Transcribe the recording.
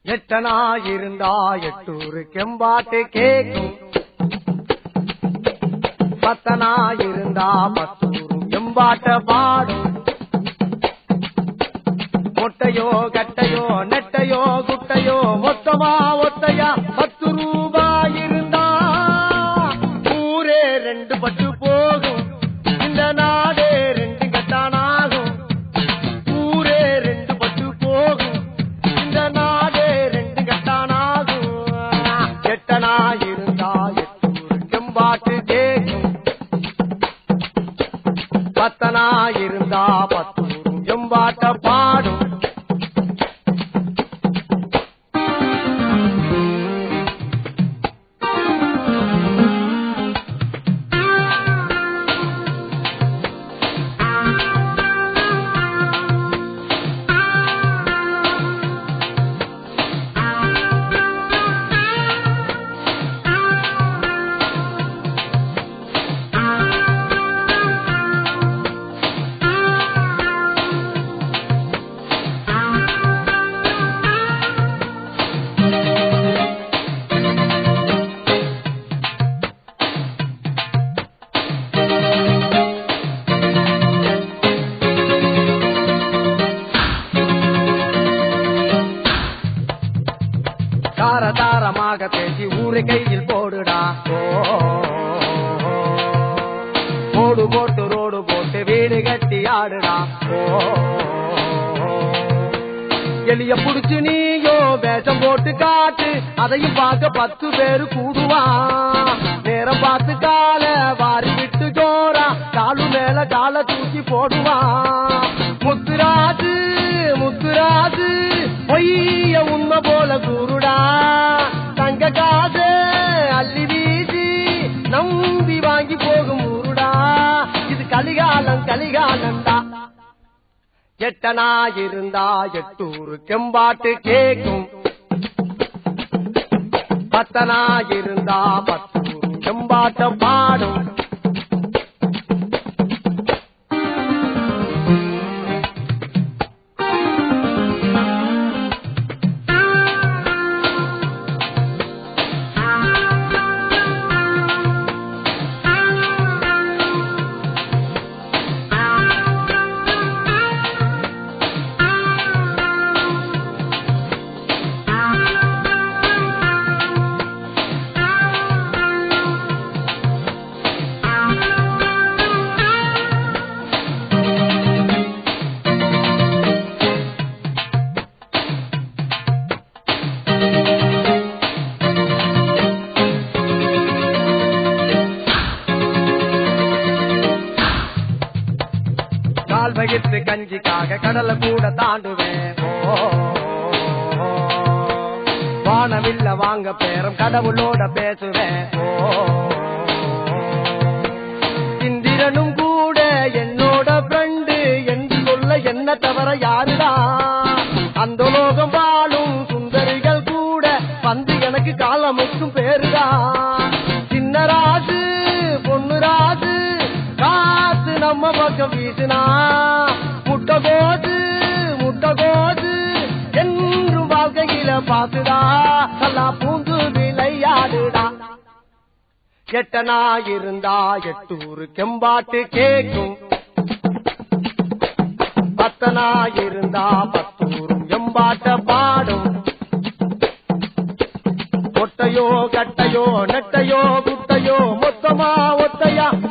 எட்டனா இருந்தா எட்டூரு கெம்பாட்டு கேக்கும் பத்தனா இருந்தா பத்தூரு எம்பாட்ட பாடும் மொட்டையோ கட்டையோ நெட்டையோ குட்டையோ மொத்தமா ஒத்தையா பத்து ரூபாய் இருந்தா ஊரே ரெண்டு பட்டு போகும் இந்த நாடே ரெண்டு கட்டானாகும் ஊரே ரெண்டு பட்டு போகும் இந்த நாடே ரெண்டு கட்டானாகும் எட்டனா இருந்தா எட்டூர் செம்பாட்டு கேக்கும் பத்தனா இருந்தா பத்தூரும் எம்பாட்ட பாடும் தார தாரமாக பேசி ஊரை கையில் போடுடா ஓ, ஓடு போட்டு ரோடு போட்டு வீடு கட்டி ஆடுடா ஓ எலிய புடிச்சு நீயோ வேஷம் போட்டு காட்டு அதையும் பார்க்க பத்து பேரு கூடுவான் நேரம் பார்த்து கால வாரி விட்டு ஜோரா காலு மேல கால தூக்கி போடுவான் முத்துராஜு முத்துராஜு பொய்ய உண்மை போல கூறுடா தங்க காசு அள்ளி வீசி நம்பி வாங்கி போகும் ஊருடா இது கலிகாலம் கலிகாலம்டா எட்டனா இருந்தா எட்டூரு கெம்பாட்டு கேக்கும் பத்தனா இருந்தா பத்தூரு கெம்பாட்ட பாடும் கால் வகித்து கஞ்சிக்காக கடலை கூட தாண்டுவேன் ஓ, வானவில்ல வாங்க பேரம் கடவுளோட பேசுவேன் ஓ, இந்திரனும் கூட என்னோட ஃப்ரெண்டு என்று சொல்ல என்ன தவிர யாருடா அந்த லோகம் வாழும் சுந்தரிகள் கூட வந்து எனக்கு காலமுக்கும் பேருடா சின்ன ராசு பொண்ணு ராசு காத்து நம்ம பக்கம் வீசுனா முட்டை கோது முட்டை கோது என்றும் வாழ்க்கையில பாத்துடா நல்லா பூந்து விளையாடுடா எட்டனா இருந்தா எட்டூரு கெம்பாட்டு கேக்கும் பத்தனா இருந்தா பத்தூரும் எம்பாட்ட பாடும் ஒட்டையோ கட்டையோ நெட்டையோ குட்டையோ மொத்தமா ஒத்தையா